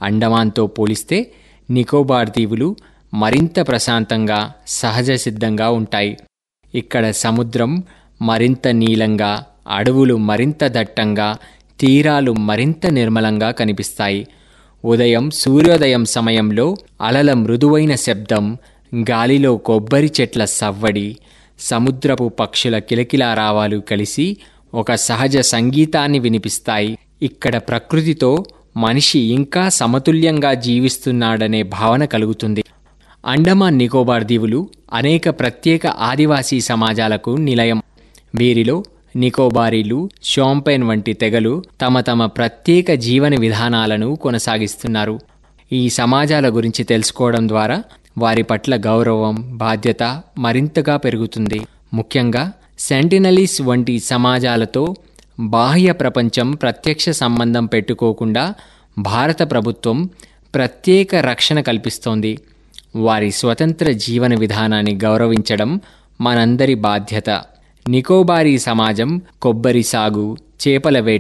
అండమాన్తో పోలిస్తే నికోబార్ దీవులు మరింత ప్రశాంతంగా సహజ సిద్ధంగా ఉంటాయి ఇక్కడ సముద్రం మరింత నీలంగా అడవులు మరింత దట్టంగా తీరాలు మరింత నిర్మలంగా కనిపిస్తాయి ఉదయం సూర్యోదయం సమయంలో అలల మృదువైన శబ్దం గాలిలో కొబ్బరి చెట్ల సవ్వడి సముద్రపు పక్షుల కిలకిలా రావాలు కలిసి ఒక సహజ సంగీతాన్ని వినిపిస్తాయి ఇక్కడ ప్రకృతితో మనిషి ఇంకా సమతుల్యంగా జీవిస్తున్నాడనే భావన కలుగుతుంది అండమాన్ నికోబార్ దీవులు అనేక ప్రత్యేక ఆదివాసీ సమాజాలకు నిలయం వీరిలో నికోబారీలు షోంపెన్ వంటి తెగలు తమ తమ ప్రత్యేక జీవన విధానాలను కొనసాగిస్తున్నారు ఈ సమాజాల గురించి తెలుసుకోవడం ద్వారా వారి పట్ల గౌరవం బాధ్యత మరింతగా పెరుగుతుంది ముఖ్యంగా సెంటినలీస్ వంటి సమాజాలతో బాహ్య ప్రపంచం ప్రత్యక్ష సంబంధం పెట్టుకోకుండా భారత ప్రభుత్వం ప్రత్యేక రక్షణ కల్పిస్తోంది వారి స్వతంత్ర జీవన విధానాన్ని గౌరవించడం మనందరి బాధ్యత నికోబారీ సమాజం కొబ్బరి సాగు చేపల వేట